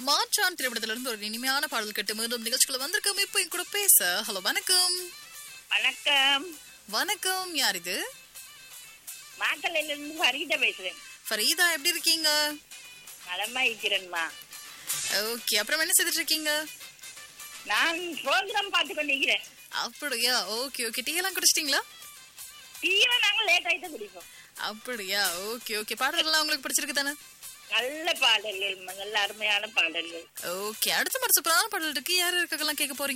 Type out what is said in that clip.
மாற்றான் திரைப்படத்துல இருந்து ஒரு இனிமையான பாடல் கேட்டு மீண்டும் நிகழ்ச்சிக்குள்ள வந்திருக்கோம் இப்போ என் கூட பேச ஹலோ வணக்கம் வணக்கம் வணக்கம் யார் இது மாக்கல்ல இருந்து ஃபரீதா பேசுறேன் ஃபரீதா எப்படி இருக்கீங்க நலமா இருக்கிறேன்மா ஓகே அப்புறம் என்ன செய்துட்டு இருக்கீங்க நான் ப்ரோக்ராம் பார்த்து கொண்டிருக்கிறேன் அப்படியா ஓகே ஓகே டீ எல்லாம் குடிச்சிட்டீங்களா டீயை நாங்க லேட் ஆயிட்டு குடிப்போம் அப்படியா ஓகே ஓகே பாடல்கள்லாம் உங்களுக்கு பிடிச்சிருக்கு தானே நல்ல பாடல்கள் நல்ல அருமையான பாடல்கள் ஓகே அடுத்த மாதிரி சூப்பரான பாடல் இருக்கு யார் இருக்கலாம் கேட்க போறீங்க